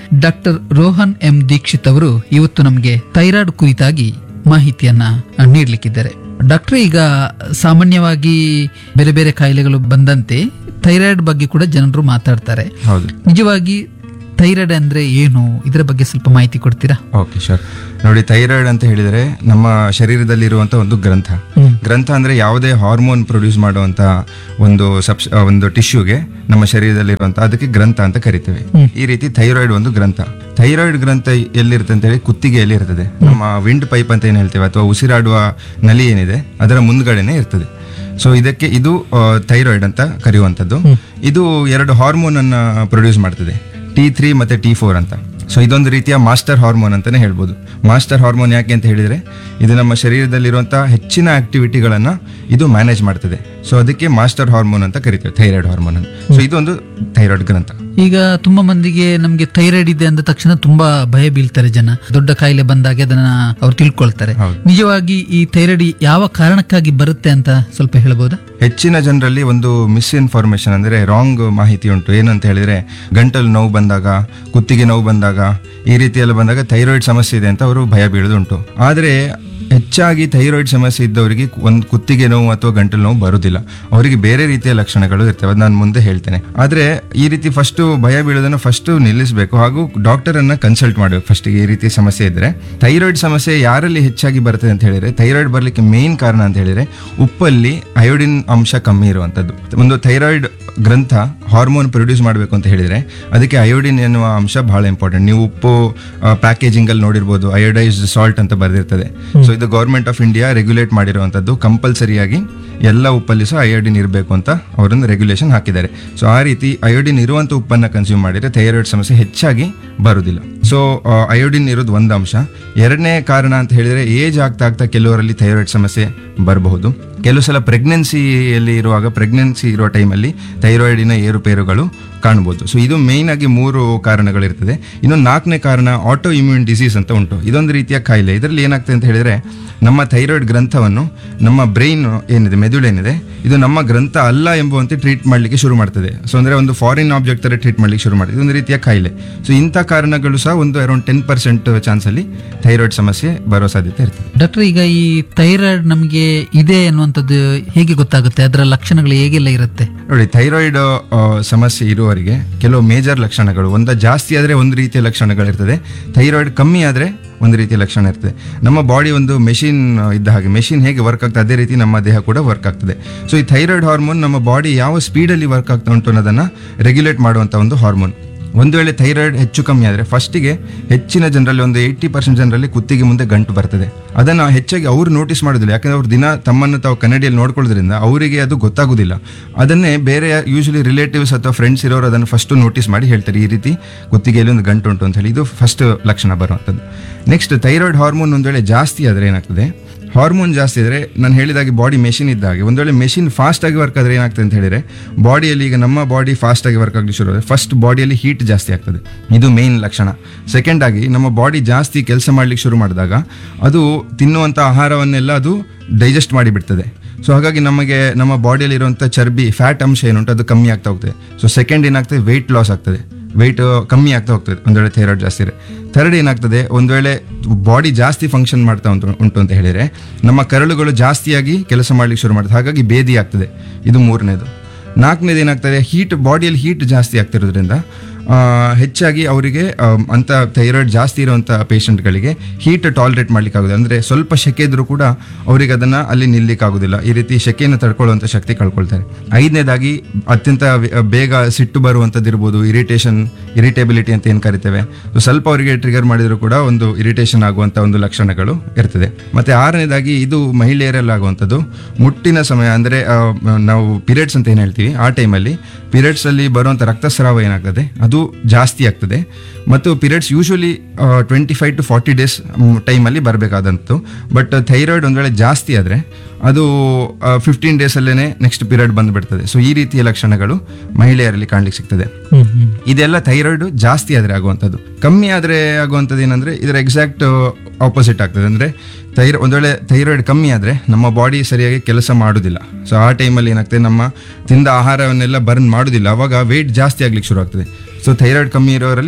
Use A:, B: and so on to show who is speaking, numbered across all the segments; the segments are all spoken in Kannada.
A: ಡಾಕ್ಟರ್ ರೋಹನ್ ಎಂ ದೀಕ್ಷಿತ್ ಅವರು ಇವತ್ತು ನಮಗೆ ಥೈರಾಯ್ಡ್ ಕುರಿತಾಗಿ ಮಾಹಿತಿಯನ್ನ ನೀಡಲಿಕ್ಕಿದ್ದಾರೆ ಡಾಕ್ಟರ್ ಈಗ ಸಾಮಾನ್ಯವಾಗಿ ಬೇರೆ ಬೇರೆ ಕಾಯಿಲೆಗಳು ಬಂದಂತೆ ಥೈರಾಯ್ಡ್ ಬಗ್ಗೆ ಕೂಡ ಜನರು ಮಾತಾಡ್ತಾರೆ
B: ಹೌದು
A: ನಿಜವಾಗಿ ಥೈರಾಯ್ಡ್ ಅಂದ್ರೆ ಏನು ಇದರ ಬಗ್ಗೆ ಸ್ವಲ್ಪ ಮಾಹಿತಿ ಕೊಡ್ತೀರಾ
B: ಓಕೆ ಶೋರ್ ನೋಡಿ ಥೈರಾಯ್ಡ್ ಅಂತ ಹೇಳಿದರೆ ನಮ್ಮ ಶರೀರದಲ್ಲಿರುವಂಥ ಒಂದು ಗ್ರಂಥ ಗ್ರಂಥ ಅಂದರೆ ಯಾವುದೇ ಹಾರ್ಮೋನ್ ಪ್ರೊಡ್ಯೂಸ್ ಮಾಡುವಂಥ ಒಂದು ಸಬ್ಸ್ ಒಂದು ಟಿಶ್ಯೂಗೆ ನಮ್ಮ ಶರೀರದಲ್ಲಿರುವಂಥ ಅದಕ್ಕೆ ಗ್ರಂಥ ಅಂತ ಕರಿತೇವೆ ಈ ರೀತಿ ಥೈರಾಯ್ಡ್ ಒಂದು ಗ್ರಂಥ ಥೈರಾಯ್ಡ್ ಗ್ರಂಥ ಎಲ್ಲಿರುತ್ತೆ ಅಂತ ಹೇಳಿ ಕುತ್ತಿಗೆಯಲ್ಲಿ ಇರ್ತದೆ ನಮ್ಮ ವಿಂಡ್ ಪೈಪ್ ಅಂತ ಏನು ಹೇಳ್ತೇವೆ ಅಥವಾ ಉಸಿರಾಡುವ ನಲಿ ಏನಿದೆ ಅದರ ಮುಂದ್ಗಡೆನೆ ಇರ್ತದೆ ಸೊ ಇದಕ್ಕೆ ಇದು ಥೈರಾಯ್ಡ್ ಅಂತ ಕರೆಯುವಂಥದ್ದು ಇದು ಎರಡು ಹಾರ್ಮೋನ್ ಅನ್ನ ಪ್ರೊಡ್ಯೂಸ್ ಮಾಡ್ತದೆ ಟಿ ತ್ರೀ ಮತ್ತೆ ಟಿ ಫೋರ್ ಅಂತ ಸೊ ಇದೊಂದು ರೀತಿಯ ಮಾಸ್ಟರ್ ಹಾರ್ಮೋನ್ ಅಂತಾನೆ ಹೇಳ್ಬೋದು ಮಾಸ್ಟರ್ ಹಾರ್ಮೋನ್ ಯಾಕೆ ಅಂತ ಹೇಳಿದ್ರೆ ಇದು ನಮ್ಮ ಶರೀರದಲ್ಲಿರುವಂತಹ ಹೆಚ್ಚಿನ ಆಕ್ಟಿವಿಟಿಗಳನ್ನ ಇದು ಮ್ಯಾನೇಜ್ ಮಾಡ್ತದೆ ಸೊ ಅದಕ್ಕೆ ಮಾಸ್ಟರ್ ಹಾರ್ಮೋನ್ ಅಂತ ಕರಿತೇವೆ ಥೈರಾಯ್ಡ್ ಹಾರ್ಮೋನ್ ಅಂತ ಸೊ ಇದೊಂದು ಥೈರಾಯ್ಡ್ ಗ್ರಂಥ
A: ಈಗ ತುಂಬಾ ಮಂದಿಗೆ ನಮ್ಗೆ ಥೈರಾಯ್ಡ್ ಇದೆ ಅಂದ ತಕ್ಷಣ ತುಂಬಾ ಭಯ ಬೀಳ್ತಾರೆ ಜನ ದೊಡ್ಡ ಕಾಯಿಲೆ ಬಂದಾಗ ಅದನ್ನ ಅವ್ರು ತಿಳ್ಕೊಳ್ತಾರೆ
B: ಹೌದು.
A: ನಿಜವಾಗಿ ಈ ಥೈರಾಯ್ಡ್ ಯಾವ ಕಾರಣಕ್ಕಾಗಿ ಬರುತ್ತೆ ಅಂತ ಸ್ವಲ್ಪ ಹೇಳ್ಬೋದಾ
B: ಹೆಚ್ಚಿನ ಜನರಲ್ಲಿ ಒಂದು ಮಿಸ್ಇನ್ಫಾರ್ಮೇಶನ್ ಅಂದ್ರೆ ರಾಂಗ್ ಮಾಹಿತಿ ಉಂಟು ಏನಂತ ಹೇಳಿದ್ರೆ ಗಂಟಲು ನೋವು ಬಂದಾಗ ಕುತ್ತಿಗೆ ನೋವು ಬಂದಾಗ ಈ ರೀತಿ ಎಲ್ಲ ಬಂದಾಗ ಥೈರಾಯ್ಡ್ ಸಮಸ್ಯೆ ಇದೆ ಅಂತ ಅವರು ಭಯ ಬೀಳೋದುಂಟು ಆದರೆ ಹೆಚ್ಚಾಗಿ ಥೈರಾಯ್ಡ್ ಸಮಸ್ಯೆ ಇದ್ದವರಿಗೆ ಒಂದು ಕುತ್ತಿಗೆ ನೋವು ಅಥವಾ ಗಂಟಲು ನೋವು ಬರುವುದಿಲ್ಲ ಅವರಿಗೆ ಬೇರೆ ರೀತಿಯ ಲಕ್ಷಣಗಳು ಇರ್ತವೆ ಅದು ನಾನು ಮುಂದೆ ಹೇಳ್ತೇನೆ ಆದರೆ ಈ ರೀತಿ ಫಸ್ಟ್ ಭಯ ಬೀಳೋದನ್ನು ಫಸ್ಟ್ ನಿಲ್ಲಿಸಬೇಕು ಹಾಗೂ ಡಾಕ್ಟರ್ ಅನ್ನ ಕನ್ಸಲ್ಟ್ ಮಾಡಬೇಕು ಫಸ್ಟ್ ಈ ರೀತಿ ಸಮಸ್ಯೆ ಇದ್ರೆ ಥೈರಾಯ್ಡ್ ಸಮಸ್ಯೆ ಯಾರಲ್ಲಿ ಹೆಚ್ಚಾಗಿ ಬರ್ತದೆ ಅಂತ ಹೇಳಿದ್ರೆ ಥೈರಾಯ್ಡ್ ಬರಲಿಕ್ಕೆ ಮೇನ್ ಕಾರಣ ಅಂತ ಹೇಳಿದ್ರೆ ಉಪ್ಪಲ್ಲಿ ಅಯೋಡಿನ್ ಅಂಶ ಕಮ್ಮಿ ಇರುವಂತದ್ದು ಒಂದು ಥೈರಾಯ್ಡ್ ಗ್ರಂಥ ಹಾರ್ಮೋನ್ ಪ್ರೊಡ್ಯೂಸ್ ಮಾಡಬೇಕು ಅಂತ ಹೇಳಿದ್ರೆ ಅದಕ್ಕೆ ಅಯೋಡಿನ್ ಎನ್ನುವ ಅಂಶ ಬಹಳ ಇಂಪಾರ್ಟೆಂಟ್ ನೀವು ಉಪ್ಪು ಪ್ಯಾಕೇಜಿಂಗ್ ಅಲ್ಲಿ ನೋಡಿರ್ಬೋದು ಅಯೋಡೈಸ್ಡ್ ಸಾಲ್ಟ್ ಅಂತ ಬರೆದಿರ್ತದೆ ಸೊ ಇದು ಗೌರ್ಮೆಂಟ್ ಆಫ್ ಇಂಡಿಯಾ ರೆಗ್ಯುಲೇಟ್ ಮಾಡಿರುವಂತದ್ದು ಕಂಪಲ್ಸರಿಯಾಗಿ ಎಲ್ಲ ಉಪ್ಪಲ್ಲಿ ಸಹ ಅಯೋಡಿನ್ ಇರಬೇಕು ಅಂತ ಅವರೊಂದು ರೆಗ್ಯುಲೇಷನ್ ಹಾಕಿದ್ದಾರೆ ಸೊ ಆ ರೀತಿ ಅಯೋಡಿನ್ ಇರುವಂತ ಉಪ್ಪನ್ನ ಕನ್ಸ್ಯೂಮ್ ಮಾಡಿದ್ರೆ ಥೈರಾಯ್ಡ್ ಸಮಸ್ಯೆ ಹೆಚ್ಚಾಗಿ ಬರುವುದಿಲ್ಲ ಸೊ ಅಯೋಡಿನ್ ಇರೋದು ಒಂದು ಅಂಶ ಎರಡನೇ ಕಾರಣ ಅಂತ ಹೇಳಿದ್ರೆ ಏಜ್ ಆಗ್ತಾ ಆಗ್ತಾ ಕೆಲವರಲ್ಲಿ ಥೈರಾಯ್ಡ್ ಸಮಸ್ಯೆ ಬರಬಹುದು ಕೆಲವು ಸಲ ಪ್ರೆಗ್ನೆನ್ಸಿಯಲ್ಲಿ ಇರುವಾಗ ಪ್ರೆಗ್ನೆನ್ಸಿ ಇರುವ ಟೈಮಲ್ಲಿ ಥೈರಾಯ್ಡಿನ ಏರುಪೇರುಗಳು ಕಾಣ್ಬೋದು ಸೊ ಇದು ಮೇಯ್ನ್ ಆಗಿ ಮೂರು ಕಾರಣಗಳಿರ್ತದೆ ಇನ್ನೊಂದು ನಾಲ್ಕನೇ ಕಾರಣ ಆಟೋ ಇಮ್ಯೂನ್ ಡಿಸೀಸ್ ಅಂತ ಉಂಟು ಇದೊಂದು ರೀತಿಯ ಕಾಯಿಲೆ ಇದರಲ್ಲಿ ಏನಾಗ್ತದೆ ಅಂತ ಹೇಳಿದ್ರೆ ನಮ್ಮ ಥೈರಾಯ್ಡ್ ಗ್ರಂಥವನ್ನು ನಮ್ಮ ಬ್ರೈನ್ ಏನಿದೆ ಮೆದುಳೇನಿದೆ ಇದು ನಮ್ಮ ಗ್ರಂಥ ಅಲ್ಲ ಎಂಬುವಂತೆ ಟ್ರೀಟ್ ಮಾಡಲಿಕ್ಕೆ ಶುರು ಮಾಡ್ತದೆ ಸೊ ಅಂದ್ರೆ ಒಂದು ಫಾರಿನ್ ಆಬ್ಜೆಕ್ಟ್ ತರ ಟ್ರೀಟ್ ಮಾಡಲಿಕ್ಕೆ ಶುರು ಮಾಡ್ತದೆ ಇದೊಂದು ರೀತಿಯ ಕಾಯಿಲೆ ಸೊ ಇಂಥ ಕಾರಣಗಳು ಸಹ ಒಂದು ಅರೌಂಡ್ ಟೆನ್ ಪರ್ಸೆಂಟ್ ಚಾನ್ಸಲ್ಲಿ ಥೈರಾಯ್ಡ್ ಸಮಸ್ಯೆ ಬರೋ ಸಾಧ್ಯತೆ ಇರ್ತದೆ
A: ಡಾಕ್ಟರ್ ಈಗ ಈ ಥೈರಾಯ್ಡ್ ನಮಗೆ ಇದೆ ಅನ್ನುವಂಥದ್ದು ಹೇಗೆ ಗೊತ್ತಾಗುತ್ತೆ ಅದರ ಲಕ್ಷಣಗಳು ಹೇಗೆಲ್ಲ ಇರುತ್ತೆ
B: ನೋಡಿ ಥೈರಾಯ್ಡ್ ಸಮಸ್ಯೆ ಇರುವವರಿಗೆ ಕೆಲವು ಮೇಜರ್ ಲಕ್ಷಣಗಳು ಒಂದ ಜಾಸ್ತಿ ಆದರೆ ಒಂದು ರೀತಿಯ ಲಕ್ಷಣಗಳಿರ್ತದೆ ಥೈರಾಯ್ಡ್ ಕಮ್ಮಿ ಆದರೆ ಒಂದು ರೀತಿಯ ಲಕ್ಷಣ ಇರ್ತದೆ ನಮ್ಮ ಬಾಡಿ ಒಂದು ಮೆಷಿನ್ ಇದ್ದ ಹಾಗೆ ಮೆಷಿನ್ ಹೇಗೆ ವರ್ಕ್ ಆಗ್ತದೆ ಅದೇ ರೀತಿ ನಮ್ಮ ದೇಹ ಕೂಡ ವರ್ಕ್ ಆಗ್ತದೆ ಸೊ ಈ ಥೈರಾಯ್ಡ್ ಹಾರ್ಮೋನ್ ನಮ್ಮ ಬಾಡಿ ಯಾವ ಸ್ಪೀಡಲ್ಲಿ ವರ್ಕ್ ಆಗ್ತಾ ಉಂಟು ಅನ್ನೋದನ್ನ ರೆಗ್ಯುಲೇಟ್ ಮಾಡುವಂಥ ಒಂದು ಹಾರ್ಮೋನ್ ಒಂದು ವೇಳೆ ಥೈರಾಯ್ಡ್ ಹೆಚ್ಚು ಕಮ್ಮಿ ಆದರೆ ಫಸ್ಟಿಗೆ ಹೆಚ್ಚಿನ ಜನರಲ್ಲಿ ಒಂದು ಏಯ್ಟಿ ಪರ್ಸೆಂಟ್ ಜನರಲ್ಲಿ ಕುತ್ತಿಗೆ ಮುಂದೆ ಗಂಟು ಬರ್ತದೆ ಅದನ್ನು ಹೆಚ್ಚಾಗಿ ಅವರು ನೋಟಿಸ್ ಮಾಡೋದಿಲ್ಲ ಯಾಕಂದ್ರೆ ಅವ್ರು ದಿನ ತಮ್ಮನ್ನು ತಾವು ಕನ್ನಡಿಯಲ್ಲಿ ನೋಡ್ಕೊಳ್ಳೋದ್ರಿಂದ ಅವರಿಗೆ ಅದು ಗೊತ್ತಾಗೋದಿಲ್ಲ ಅದನ್ನೇ ಬೇರೆ ಯೂಶಲಿ ರಿಲೇಟಿವ್ಸ್ ಅಥವಾ ಫ್ರೆಂಡ್ಸ್ ಇರೋರು ಅದನ್ನು ಫಸ್ಟ್ ನೋಟಿಸ್ ಮಾಡಿ ಹೇಳ್ತಾರೆ ಈ ರೀತಿ ಕುತ್ತಿಗೆಯಲ್ಲಿ ಒಂದು ಗಂಟು ಉಂಟು ಅಂತ ಹೇಳಿ ಇದು ಫಸ್ಟ್ ಲಕ್ಷಣ ಬರುವಂಥದ್ದು ನೆಕ್ಸ್ಟ್ ಥೈರಾಯ್ಡ್ ಹಾರ್ಮೋನ್ ಒಂದು ವೇಳೆ ಜಾಸ್ತಿ ಆದರೆ ಏನಾಗ್ತದೆ ಹಾರ್ಮೋನ್ ಜಾಸ್ತಿ ಇದ್ರೆ ನಾನು ಹೇಳಿದಾಗೆ ಬಾಡಿ ಮೆಷಿನ್ ಇದ್ದ ಹಾಗೆ ಒಂದು ವೇಳೆ ಮೆಷಿನ್ ಫಾಸ್ಟ್ ಆಗಿ ವರ್ಕ್ ಆದ್ರೆ ಏನಾಗ್ತದೆ ಅಂತ ಹೇಳಿದ್ರೆ ಬಾಡಿಯಲ್ಲಿ ಈಗ ನಮ್ಮ ಬಾಡಿ ಫಾಸ್ಟ್ ಆಗಿ ವರ್ಕ್ ಆಗಲಿ ಶುರು ಫಸ್ಟ್ ಬಾಡಿಯಲ್ಲಿ ಹೀಟ್ ಜಾಸ್ತಿ ಆಗ್ತದೆ ಇದು ಮೇನ್ ಲಕ್ಷಣ ಸೆಕೆಂಡ್ ಆಗಿ ನಮ್ಮ ಬಾಡಿ ಜಾಸ್ತಿ ಕೆಲಸ ಮಾಡ್ಲಿಕ್ಕೆ ಶುರು ಮಾಡಿದಾಗ ಅದು ತಿನ್ನುವಂಥ ಆಹಾರವನ್ನೆಲ್ಲ ಅದು ಡೈಜೆಸ್ಟ್ ಮಾಡಿಬಿಡ್ತದೆ ಸೊ ಹಾಗಾಗಿ ನಮಗೆ ನಮ್ಮ ಬಾಡಿಯಲ್ಲಿ ಇರುವಂಥ ಚರ್ಬಿ ಫ್ಯಾಟ್ ಅಂಶ ಏನುಂಟು ಅದು ಕಮ್ಮಿ ಆಗ್ತಾ ಹೋಗ್ತದೆ ಸೊ ಸೆಕೆಂಡ್ ಏನಾಗ್ತದೆ ವೆಯ್ಟ್ ಲಾಸ್ ಆಗ್ತದೆ ವೆಯ್ಟ್ ಕಮ್ಮಿ ಆಗ್ತಾ ಹೋಗ್ತದೆ ಒಂದು ವೇಳೆ ಥೈರಾಯ್ಡ್ ಜಾಸ್ತಿ ಇದ್ರೆ ಥರ್ಡ್ ಏನಾಗ್ತದೆ ಒಂದು ವೇಳೆ ಬಾಡಿ ಜಾಸ್ತಿ ಫಂಕ್ಷನ್ ಮಾಡ್ತಾ ಉಂಟು ಉಂಟು ಅಂತ ಹೇಳಿದ್ರೆ ನಮ್ಮ ಕರಳುಗಳು ಜಾಸ್ತಿಯಾಗಿ ಕೆಲಸ ಮಾಡ್ಲಿಕ್ಕೆ ಶುರು ಮಾಡ್ತದೆ ಹಾಗಾಗಿ ಬೇದಿ ಆಗ್ತದೆ ಇದು ಮೂರನೇದು ನಾಲ್ಕನೇದು ಏನಾಗ್ತದೆ ಹೀಟ್ ಬಾಡಿಯಲ್ಲಿ ಹೀಟ್ ಜಾಸ್ತಿ ಆಗ್ತಿರೋದ್ರಿಂದ ಆ, ಹೆಚ್ಚಾಗಿ ಅವರಿಗೆ ಅಂತ ಥೈರಾಯ್ಡ್ ಜಾಸ್ತಿ ಇರುವಂಥ ಪೇಷಂಟ್ಗಳಿಗೆ ಹೀಟ್ ಟಾಲರೇಟ್ ಮಾಡ್ಲಿಕ್ಕೆ ಆಗೋದಿಲ್ಲ ಅಂದರೆ ಸ್ವಲ್ಪ ಶೆಕೆ ಇದ್ರೂ ಕೂಡ ಅವರಿಗೆ ಅದನ್ನು ಅಲ್ಲಿ ನಿಲ್ಲಿಕ್ಕೆ ಆಗೋದಿಲ್ಲ ಈ ರೀತಿ ಶೆಕೆಯನ್ನು ತಡ್ಕೊಳ್ಳುವಂಥ ಶಕ್ತಿ ಕಳ್ಕೊಳ್ತಾರೆ ಐದನೇದಾಗಿ ಅತ್ಯಂತ ವೆ- ಬೇಗ ಸಿಟ್ಟು ಬರುವಂಥದ್ದು ಇರ್ಬೋದು ಇರಿಟೇಷನ್ ಇರಿಟೇಬಿಲಿಟಿ ಅಂತ ಏನು ಕರಿತೇವೆ ಸೊ ಸ್ವಲ್ಪ ಅವರಿಗೆ ಟ್ರಿಗರ್ ಮಾಡಿದ್ರು ಕೂಡ ಒಂದು ಇರಿಟೇಷನ್ ಆಗುವಂಥ ಒಂದು ಲಕ್ಷಣಗಳು ಇರ್ತದೆ ಮತ್ತೆ ಆರನೇದಾಗಿ ಇದು ಮಹಿಳೆಯರಲ್ಲಿ ಆಗುವಂಥದ್ದು ಮುಟ್ಟಿನ ಸಮಯ ಅಂದರೆ ನಾವು ಪೀರಿಯಡ್ಸ್ ಅಂತ ಏನು ಹೇಳ್ತೀವಿ ಆ ಟೈಮಲ್ಲಿ ಪೀರಿಯಡ್ಸ್ ಅಲ್ಲಿ ಬರುವಂಥ ರಕ್ತಸ್ರಾವ ಏನಾಗ್ತದೆ ಅದು ಜಾಸ್ತಿ ಆಗ್ತದೆ ಮತ್ತು periods usually twenty five to forty days ಟೈಮಲ್ಲಿ ಬರಬೇಕಾದಂಥದ್ದು ಬಟ್ ಥೈರಾಯ್ಡ್ ಒಂದು ವೇಳೆ ಜಾಸ್ತಿ ಆದರೆ ಅದು ಫಿಫ್ಟೀನ್ ಡೇಸಲ್ಲೇ ನೆಕ್ಸ್ಟ್ ಪೀರಿಯಡ್ ಬಂದುಬಿಡ್ತದೆ ಸೊ ಈ ರೀತಿಯ ಲಕ್ಷಣಗಳು ಮಹಿಳೆಯರಲ್ಲಿ ಕಾಣ್ಲಿಕ್ಕೆ ಸಿಗ್ತದೆ ಇದೆಲ್ಲ ಥೈರಾಯ್ಡ್ ಜಾಸ್ತಿ ಆದರೆ ಆಗುವಂಥದ್ದು ಕಮ್ಮಿ ಆದರೆ ಆಗುವಂಥದ್ದು ಏನಂದ್ರೆ ಇದರ ಎಕ್ಸಾಕ್ಟ್ ಆಪೋಸಿಟ್ ಆಗ್ತದೆ ಅಂದ್ರೆ ಥೈರ ಒಂದು ವೇಳೆ ಥೈರಾಯ್ಡ್ ಕಮ್ಮಿ ಆದರೆ ನಮ್ಮ ಬಾಡಿ ಸರಿಯಾಗಿ ಕೆಲಸ ಮಾಡೋದಿಲ್ಲ ಸೊ ಆ ಟೈಮಲ್ಲಿ ಏನಾಗ್ತದೆ ನಮ್ಮ ತಿಂದ ಆಹಾರವನ್ನೆಲ್ಲ ಬರ್ನ್ ಮಾಡೋದಿಲ್ಲ ಅವಾಗ ವೆಯ್ಟ್ ಜಾಸ್ತಿ ಆಗ್ಲಿಕ್ಕೆ ಶುರು ಆಗ್ತದೆ ಸೊ ಥೈರಾಯ್ಡ್ ಕಮ್ಮಿ ಇರೋರಲ್ಲಿ ವೆಯ್ಟ್ ಜಾಸ್ತಿ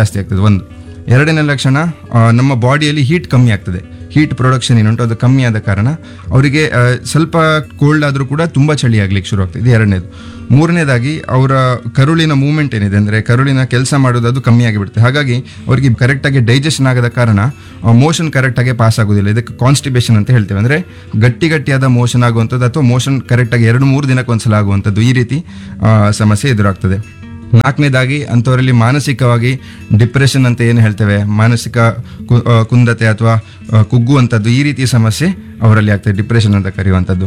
B: ಜಾಸ್ತಿ ಆಗ್ತದೆ ಒಂದು ಎರಡನೇ ಲಕ್ಷಣ ಆ, ನಮ್ಮ ಬಾಡಿಯಲ್ಲಿ ಹೀಟ್ ಕಮ್ಮಿ ಆಗ್ತದೆ ಹೀಟ್ ಪ್ರೊಡಕ್ಷನ್ ಏನುಂಟು ಅದು ಕಮ್ಮಿ ಆದ ಕಾರಣ ಅವರಿಗೆ ಆ, ಸ್ವಲ್ಪ ಕೋಲ್ಡ್ ಆದರೂ ಕೂಡ ತುಂಬ ಚಳಿ ಆಗ್ಲಿಕ್ಕೆ ಶುರು ಆಗ್ತದೆ ಇದು ಎರಡನೇದು ಮೂರನೇದಾಗಿ ಅವರ ಕರುಳಿನ ಮೂವ್ಮೆಂಟ್ ಏನಿದೆ ಅಂದರೆ ಕರುಳಿನ ಕೆಲಸ ಮಾಡೋದು ಅದು ಕಮ್ಮಿ ಆಗಿಬಿಡುತ್ತೆ ಹಾಗಾಗಿ ಅವರಿಗೆ ಕರೆಕ್ಟಾಗಿ ಡೈಜೆಷನ್ ಆಗದ ಕಾರಣ ಮೋಷನ್ ಕರೆಕ್ಟಾಗಿ ಪಾಸ್ ಆಗೋದಿಲ್ಲ ಇದಕ್ಕೆ ಕಾನ್ಸ್ಟಿಬೇಷನ್ ಅಂತ ಹೇಳ್ತೇವೆ ಅಂದರೆ ಗಟ್ಟಿ ಗಟ್ಟಿಯಾದ ಮೋಷನ್ ಆಗುವಂಥದ್ದು ಅಥವಾ ಮೋಷನ್ ಕರೆಕ್ಟಾಗಿ ಎರಡು ಮೂರು ದಿನಕ್ಕೆ ಒಂದ್ಸಲ ಆಗುವಂಥದ್ದು ಈ ರೀತಿ ಆ, ಸಮಸ್ಯೆ ಎದುರಾಗ್ತದೆ ನಾಲ್ಕನೇದಾಗಿ ಅಂಥವರಲ್ಲಿ ಮಾನಸಿಕವಾಗಿ ಡಿಪ್ರೆಷನ್ ಅಂತ ಏನು ಹೇಳ್ತೇವೆ ಮಾನಸಿಕ ಕು- ಆ, ಕುಂದತೆ ಅಥವಾ ಆ, ಕುಗ್ಗುವಂಥದ್ದು ಈ ರೀತಿಯ ಸಮಸ್ಯೆ ಅವರಲ್ಲಿ ಆಗ್ತದೆ ಡಿಪ್ರೆಷನ್ ಅಂತ ಕರೆಯುವಂಥದ್ದು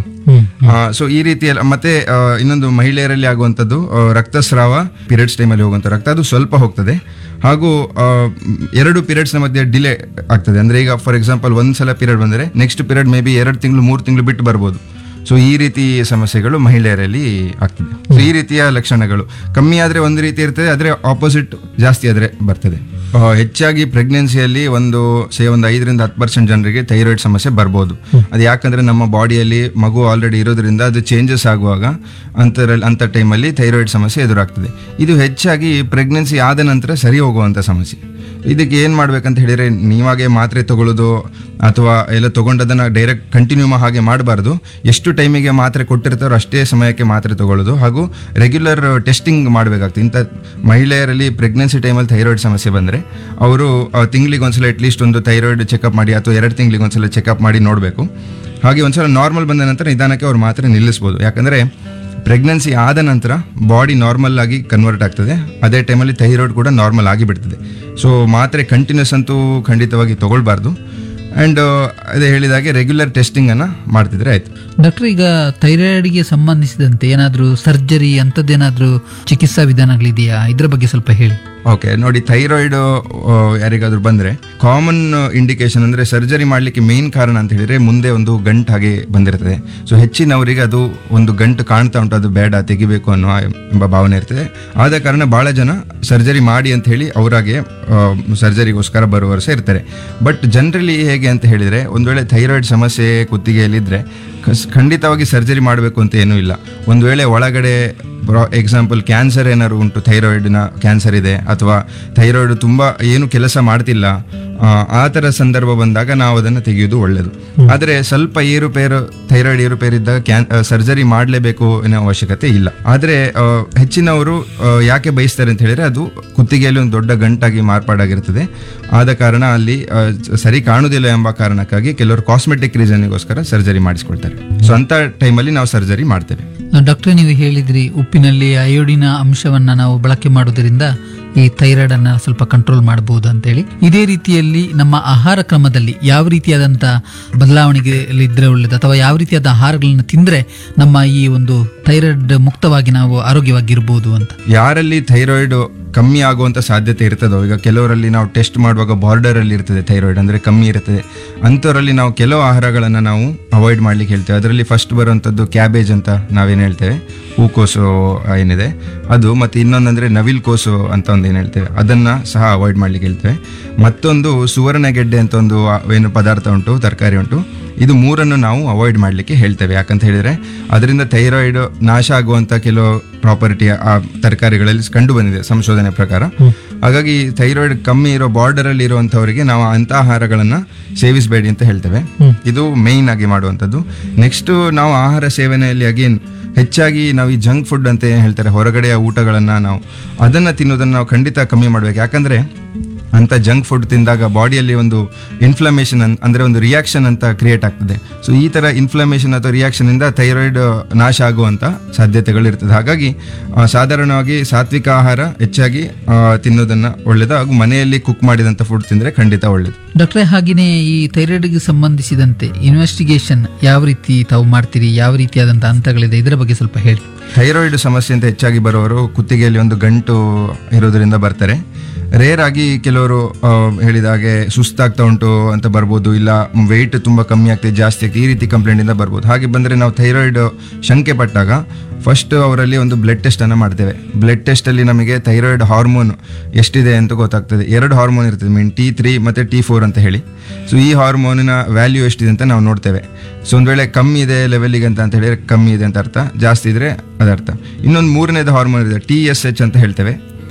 B: ಸೊ ಈ ರೀತಿಯಲ್ಲಿ ಮತ್ತೆ ಆ, ಇನ್ನೊಂದು ಮಹಿಳೆಯರಲ್ಲಿ ಆಗುವಂಥದ್ದು ಆ, ರಕ್ತಸ್ರಾವ ಪೀರಿಯಡ್ಸ್ ಟೈಮಲ್ಲಿ ಹೋಗುವಂಥ ರಕ್ತ ಅದು ಸ್ವಲ್ಪ ಹೋಗ್ತದೆ ಹಾಗೂ ಆ, ಎರಡು ಪೀರಿಯಡ್ಸ್ನ ಮಧ್ಯೆ ಡಿಲೇ ಆಗ್ತದೆ ಅಂದರೆ ಈಗ ಫಾರ್ ಎಕ್ಸಾಂಪಲ್ ಒಂದು ಸಲ ಪೀರಿಯಡ್ ಬಂದರೆ ನೆಕ್ಸ್ಟ್ ಪೀರಿಯಡ್ ಮೇ ಬಿ ಎರಡು ತಿಂಗಳು ಮೂರು ತಿಂಗಳು ಬಿಟ್ಟು ಬರ್ಬೋದು ಸೊ ಈ ರೀತಿ ಸಮಸ್ಯೆಗಳು ಮಹಿಳೆಯರಲ್ಲಿ ಆಗ್ತದೆ ಸೊ ಈ ರೀತಿಯ ಲಕ್ಷಣಗಳು ಕಮ್ಮಿ ಆದರೆ ಒಂದು ರೀತಿ ಇರ್ತದೆ ಆದರೆ ಆಪೋಸಿಟ್ ಜಾಸ್ತಿ ಆದರೆ ಬರ್ತದೆ ಆ, ಹೆಚ್ಚಾಗಿ ಪ್ರೆಗ್ನೆನ್ಸಿಯಲ್ಲಿ ಒಂದು ಸೇ ಒಂದು ಐದರಿಂದ ಹತ್ತು ಪರ್ಸೆಂಟ್ ಜನರಿಗೆ ಥೈರಾಯ್ಡ್ ಸಮಸ್ಯೆ ಬರ್ಬೋದು ಅದು ಯಾಕಂದ್ರೆ ನಮ್ಮ ಬಾಡಿಯಲ್ಲಿ ಮಗು ಆಲ್ರೆಡಿ ಇರೋದ್ರಿಂದ ಅದು ಚೇಂಜಸ್ ಆಗುವಾಗ ಅಂತರಲ್ಲಿ ಅಂಥ ಟೈಮಲ್ಲಿ ಥೈರಾಯ್ಡ್ ಸಮಸ್ಯೆ ಎದುರಾಗ್ತದೆ ಇದು ಹೆಚ್ಚಾಗಿ ಪ್ರೆಗ್ನೆನ್ಸಿ ಆದ ನಂತರ ಸರಿ ಹೋಗುವಂಥ ಸಮಸ್ಯೆ ಇದಕ್ಕೆ ಏನು ಮಾಡ್ಬೇಕಂತ ಹೇಳಿದ್ರೆ ನೀವಾಗೆ ಮಾತ್ರೆ ತಗೊಳ್ಳೋದು ಅಥವಾ ಎಲ್ಲ ತಗೊಂಡದನ್ನು ಡೈರೆಕ್ಟ್ ಕಂಟಿನ್ಯೂ ಹಾಗೆ ಮಾಡಬಾರ್ದು ಎಷ್ಟು ಟೈಮಿಗೆ ಮಾತ್ರೆ ಕೊಟ್ಟಿರ್ತಾರೋ ಅಷ್ಟೇ ಸಮಯಕ್ಕೆ ಮಾತ್ರೆ ತಗೊಳ್ಳೋದು ಹಾಗೂ ರೆಗ್ಯುಲರ್ ಟೆಸ್ಟಿಂಗ್ ಮಾಡಬೇಕಾಗ್ತದೆ ಇಂಥ ಮಹಿಳೆಯರಲ್ಲಿ ಪ್ರೆಗ್ನೆನ್ಸಿ ಟೈಮಲ್ಲಿ ಥೈರಾಯ್ಡ್ ಸಮಸ್ಯೆ ಬಂದರೆ ಅವರು ತಿಂಗಳಿಗೆ ಒಂದ್ಸಲ ಅಟ್ಲೀಸ್ಟ್ ಒಂದು ಥೈರಾಯ್ಡ್ ಚೆಕಪ್ ಮಾಡಿ ಅಥವಾ ಎರಡು ತಿಂಗಳಿಗೆ ಒಂದ್ಸಲ ಚೆಕಪ್ ಮಾಡಿ ನೋಡಬೇಕು ಹಾಗೆ ಒಂದ್ಸಲ ನಾರ್ಮಲ್ ಬಂದ ನಂತರ ನಿಧಾನಕ್ಕೆ ಅವ್ರು ಮಾತ್ರೆ ನಿಲ್ಲಿಸ್ಬೋದು ಯಾಕಂದರೆ ಪ್ರೆಗ್ನೆನ್ಸಿ ಆದ ನಂತರ ಬಾಡಿ ನಾರ್ಮಲ್ ಆಗಿ ಕನ್ವರ್ಟ್ ಆಗ್ತದೆ ಅದೇ ಟೈಮಲ್ಲಿ ಥೈರಾಯ್ಡ್ ಕೂಡ ನಾರ್ಮಲ್ ಆಗಿ ಬಿಡ್ತದೆ ಸೊ ಮಾತ್ರೆ ಕಂಟಿನ್ಯೂಸ್ ಅಂತೂ ಖಂಡಿತವಾಗಿ ತಗೊಳ್ಬಾರ್ದು ಆ್ಯಂಡ್ ಅದೇ ಹೇಳಿದಾಗೆ ರೆಗ್ಯುಲರ್ ಟೆಸ್ಟಿಂಗನ್ನು ಮಾಡ್ತಿದ್ರೆ ಆಯಿತು
A: ಡಾಕ್ಟರ್ ಈಗ ಥೈರಾಯ್ಡ್ಗೆ ಸಂಬಂಧಿಸಿದಂತೆ ಏನಾದರೂ ಸರ್ಜರಿ ಅಂಥದ್ದೇನಾದರೂ ಚಿಕಿತ್ಸಾ ವಿಧಾನಗಳಿದೆಯಾ ಇದ್ರ ಬಗ್ಗೆ ಸ್ವಲ್ಪ ಹೇಳಿ
B: ಓಕೆ ನೋಡಿ ಥೈರಾಯ್ಡ್ ಯಾರಿಗಾದ್ರೂ ಬಂದರೆ ಕಾಮನ್ ಇಂಡಿಕೇಶನ್ ಅಂದರೆ ಸರ್ಜರಿ ಮಾಡಲಿಕ್ಕೆ ಮೇನ್ ಕಾರಣ ಅಂತ ಹೇಳಿದ್ರೆ ಮುಂದೆ ಒಂದು ಗಂಟು ಹಾಗೆ ಬಂದಿರ್ತದೆ ಸೊ ಹೆಚ್ಚಿನವರಿಗೆ ಅದು ಒಂದು ಗಂಟು ಕಾಣ್ತಾ ಉಂಟು ಅದು ಬೇಡ ತೆಗಿಬೇಕು ಅನ್ನೋ ಎಂಬ ಭಾವನೆ ಇರ್ತದೆ ಆದ ಕಾರಣ ಭಾಳ ಜನ ಸರ್ಜರಿ ಮಾಡಿ ಅಂತ ಹೇಳಿ ಅವರಾಗೆ ಸರ್ಜರಿಗೋಸ್ಕರ ಬರುವವರು ಸಹ ಇರ್ತಾರೆ ಬಟ್ ಜನರಲಿ ಹೇಗೆ ಅಂತ ಹೇಳಿದರೆ ಒಂದು ವೇಳೆ ಥೈರಾಯ್ಡ್ ಸಮಸ್ಯೆ ಕುತ್ತಿಗೆಯಲ್ಲಿದ್ದರೆ ಕಸ್- ಖಂಡಿತವಾಗಿ ಸರ್ಜರಿ ಮಾಡಬೇಕು ಅಂತ ಏನೂ ಇಲ್ಲ ಒಂದು ವೇಳೆ ಒಳಗಡೆ ಎಕ್ಸಾಂಪಲ್ ಕ್ಯಾನ್ಸರ್ ಏನಾದ್ರು ಉಂಟು ಥೈರಾಯ್ಡ್ನ ಕ್ಯಾನ್ಸರ್ ಇದೆ ಅಥವಾ ಥೈರಾಯ್ಡ್ ತುಂಬ ಏನು ಕೆಲಸ ಮಾಡ್ತಿಲ್ಲ ಆ, ಆ ಥರ ಸಂದರ್ಭ ಬಂದಾಗ ನಾವು ಅದನ್ನು ತೆಗೆಯೋದು ಒಳ್ಳೆಯದು ಆದರೆ ಸ್ವಲ್ಪ ಏರುಪೇರು ಥೈರಾಯ್ಡ್ ಏರುಪೇರು ಇದ್ದಾಗ ಕ್ಯಾನ್ ಸರ್ಜರಿ ಮಾಡಲೇಬೇಕು ಅನ್ನೋ ಅವಶ್ಯಕತೆ ಇಲ್ಲ ಆದರೆ ಆ, ಹೆಚ್ಚಿನವರು ಆ, ಯಾಕೆ ಬಯಸ್ತಾರೆ ಅಂತ ಹೇಳಿದ್ರೆ ಅದು ಕುತ್ತಿಗೆಯಲ್ಲಿ ಒಂದು ದೊಡ್ಡ ಗಂಟಾಗಿ ಮಾರ್ಪಾಡಾಗಿರ್ತದೆ ಆದ ಕಾರಣ ಅಲ್ಲಿ ಆ, ಸರಿ ಕಾಣುವುದಿಲ್ಲ ಎಂಬ ಕಾರಣಕ್ಕಾಗಿ ಕೆಲವರು ಕಾಸ್ಮೆಟಿಕ್ ರೀಸನ್ಗೋಸ್ಕರ ಸರ್ಜರಿ ಮಾಡಿಸ್ಕೊಳ್ತಾರೆ ಸೊ ಅಂಥ ಟೈಮಲ್ಲಿ ನಾವು ಸರ್ಜರಿ ಮಾಡ್ತೇವೆ
A: ಡಾಕ್ಟರ್ ನೀವು ಹೇಳಿದ್ರಿ ಉಪ್ಪಿನಲ್ಲಿ ಅಯೋಡಿನ ಅಂಶವನ್ನ ನಾವು ಬಳಕೆ ಮಾಡೋದ್ರಿಂದ ಈ ಥೈರಾಯ್ಡ್ ಅನ್ನ ಸ್ವಲ್ಪ ಕಂಟ್ರೋಲ್ ಮಾಡಬಹುದು ಅಂತೇಳಿ ಇದೇ ರೀತಿಯಲ್ಲಿ ನಮ್ಮ ಆಹಾರ ಕ್ರಮದಲ್ಲಿ ಯಾವ ರೀತಿಯಾದಂತ ಬದಲಾವಣೆಗೆ ಇದ್ರೆ ಒಳ್ಳೇದು ಅಥವಾ ಯಾವ ರೀತಿಯಾದ ಆಹಾರಗಳನ್ನು ತಿಂದ್ರೆ ನಮ್ಮ ಈ ಒಂದು ಥೈರಾಯ್ಡ್ ಮುಕ್ತವಾಗಿ ನಾವು ಆರೋಗ್ಯವಾಗಿರ್ಬೋದು ಅಂತ
B: ಯಾರಲ್ಲಿ ಥೈರಾಯ್ಡ್ ಕಮ್ಮಿ ಆಗುವಂಥ ಸಾಧ್ಯತೆ ಇರ್ತದೋ ಈಗ ಕೆಲವರಲ್ಲಿ ನಾವು ಟೆಸ್ಟ್ ಮಾಡುವಾಗ ಬಾರ್ಡರಲ್ಲಿ ಇರ್ತದೆ ಥೈರಾಯ್ಡ್ ಅಂದರೆ ಕಮ್ಮಿ ಇರ್ತದೆ ಅಂಥವರಲ್ಲಿ ನಾವು ಕೆಲವು ಆಹಾರಗಳನ್ನು ನಾವು ಅವಾಯ್ಡ್ ಮಾಡ್ಲಿಕ್ಕೆ ಹೇಳ್ತೇವೆ ಅದರಲ್ಲಿ ಫಸ್ಟ್ ಬರುವಂಥದ್ದು ಕ್ಯಾಬೇಜ್ ಅಂತ ನಾವೇನು ಹೇಳ್ತೇವೆ ಹೂಕೋಸು ಏನಿದೆ ಅದು ಮತ್ತು ಇನ್ನೊಂದಂದರೆ ನವಿಲ್ ಕೋಸು ಅಂತ ಒಂದು ಏನು ಹೇಳ್ತೇವೆ ಅದನ್ನು ಸಹ ಅವಾಯ್ಡ್ ಮಾಡ್ಲಿಕ್ಕೆ ಹೇಳ್ತೇವೆ ಮತ್ತೊಂದು ಸುವರ್ಣಗೆಡ್ಡೆ ಅಂತ ಒಂದು ಆ, ಏನು ಪದಾರ್ಥ ಉಂಟು ತರಕಾರಿ ಉಂಟು ಇದು ಮೂರನ್ನು ನಾವು ಅವಾಯ್ಡ್ ಮಾಡಲಿಕ್ಕೆ ಹೇಳ್ತೇವೆ ಯಾಕಂತ ಹೇಳಿದರೆ ಅದರಿಂದ ಥೈರಾಯ್ಡ್ ನಾಶ ಆಗುವಂಥ ಕೆಲವು ಪ್ರಾಪರ್ಟಿ ಆ ತರಕಾರಿಗಳಲ್ಲಿ ಕಂಡು ಬಂದಿದೆ ಸಂಶೋಧನೆ ಪ್ರಕಾರ ಹಾಗಾಗಿ ಥೈರಾಯ್ಡ್ ಕಮ್ಮಿ ಇರೋ ಬಾರ್ಡರ್ ಅಲ್ಲಿ ಇರುವಂಥವರಿಗೆ ನಾವು ಅಂಥ ಆಹಾರಗಳನ್ನು ಸೇವಿಸಬೇಡಿ ಅಂತ ಹೇಳ್ತೇವೆ ಇದು ಮೇಯ್ನ್ ಆಗಿ ಮಾಡುವಂಥದ್ದು ನೆಕ್ಸ್ಟ್ ನಾವು ಆಹಾರ ಸೇವನೆಯಲ್ಲಿ ಅಗೇನ್ ಹೆಚ್ಚಾಗಿ ನಾವು ಈ ಜಂಕ್ ಫುಡ್ ಅಂತ ಏನು ಹೇಳ್ತಾರೆ ಹೊರಗಡೆಯ ಊಟಗಳನ್ನು ನಾವು ಅದನ್ನು ತಿನ್ನೋದನ್ನು ನಾವು ಖಂಡಿತ ಕಮ್ಮಿ ಮಾಡಬೇಕು ಯಾಕಂದರೆ ಅಂತ ಜಂಕ್ ಫುಡ್ ತಿಂದಾಗ ಬಾಡಿಯಲ್ಲಿ ಒಂದು ಇನ್ಫ್ಲಮೇಷನ್ ಅಂದರೆ ಒಂದು ರಿಯಾಕ್ಷನ್ ಅಂತ ಕ್ರಿಯೇಟ್ ಆಗ್ತದೆ ಸೊ ಈ ಥರ ಇನ್ಫ್ಲಮೇಷನ್ ಅಥವಾ ರಿಯಾಕ್ಷನ್ ಇಂದ ಥೈರಾಯ್ಡ್ ನಾಶ ಆಗುವಂಥ ಸಾಧ್ಯತೆಗಳು ಇರ್ತದೆ ಹಾಗಾಗಿ ಆ, ಸಾಧಾರಣವಾಗಿ ಸಾತ್ವಿಕ ಆಹಾರ ಹೆಚ್ಚಾಗಿ ಆ, ತಿನ್ನೋದನ್ನ ಒಳ್ಳೇದು ಹಾಗೂ ಮನೆಯಲ್ಲಿ ಕುಕ್ ಮಾಡಿದಂಥ ಫುಡ್ ತಿಂದರೆ ಖಂಡಿತ ಒಳ್ಳೇದು
A: ಡಾಕ್ಟ್ರೆ ಹಾಗೆಯೇ ಈ ಥೈರಾಯ್ಡ್ಗೆ ಸಂಬಂಧಿಸಿದಂತೆ ಇನ್ವೆಸ್ಟಿಗೇಷನ್ ಯಾವ ರೀತಿ ತಾವು ಮಾಡ್ತೀರಿ ಯಾವ ರೀತಿಯಾದಂತಹ ಹಂತಗಳಿದೆ ಇದರ ಬಗ್ಗೆ ಸ್ವಲ್ಪ ಹೇಳಿ
B: ಥೈರಾಯ್ಡ್ ಸಮಸ್ಯೆ ಅಂತ ಹೆಚ್ಚಾಗಿ ಬರೋರು ಕುತ್ತಿಗೆಯಲ್ಲಿ ಒಂದು ಗಂಟು ಇರೋದ್ರಿಂದ ಬರ್ತಾರೆ ರೇರ್ ಆಗಿ ಕೆಲವರು ಆ, ಹೇಳಿದ ಹಾಗೆ ಸುಸ್ತಾಗ್ತಾ ಉಂಟು ಅಂತ ಬರ್ಬೋದು ಇಲ್ಲ ವೆಯ್ಟ್ ತುಂಬ ಕಮ್ಮಿ ಆಗ್ತದೆ ಜಾಸ್ತಿ ಆಗ್ತದೆ ಈ ರೀತಿ ಕಂಪ್ಲೇಂಟಿಂದ ಬರ್ಬೋದು ಹಾಗೆ ಬಂದರೆ ನಾವು ಥೈರಾಯ್ಡ್ ಶಂಕೆ ಪಟ್ಟಾಗ ಫಸ್ಟ್ ಅವರಲ್ಲಿ ಒಂದು ಬ್ಲಡ್ ಟೆಸ್ಟನ್ನು ಮಾಡ್ತೇವೆ ಬ್ಲಡ್ ಟೆಸ್ಟಲ್ಲಿ ನಮಗೆ ಥೈರಾಯ್ಡ್ ಹಾರ್ಮೋನ್ ಎಷ್ಟಿದೆ ಅಂತ ಗೊತ್ತಾಗ್ತದೆ ಎರಡು ಹಾರ್ಮೋನ್ ಇರ್ತದೆ ಮೀನ್ ಟಿ ತ್ರೀ ಮತ್ತು ಟಿ ಫೋರ್ ಅಂತ ಹೇಳಿ ಸೊ ಈ ಹಾರ್ಮೋನಿನ ವ್ಯಾಲ್ಯೂ ಎಷ್ಟಿದೆ ಅಂತ ನಾವು ನೋಡ್ತೇವೆ ಸೊ ಒಂದು ವೇಳೆ ಕಮ್ಮಿ ಇದೆ ಲೆವೆಲಿಗೆ ಅಂತ ಅಂತ ಹೇಳಿದ್ರೆ ಕಮ್ಮಿ ಇದೆ ಅಂತ ಅರ್ಥ ಜಾಸ್ತಿ ಇದ್ರೆ ಅದರ್ಥ ಇನ್ನೊಂದು ಮೂರನೇದು ಹಾರ್ಮೋನ್ ಇದೆ ಟಿ ಎಸ್ ಎಚ್ ಅಂತ ಹೇಳ್ತೇವೆ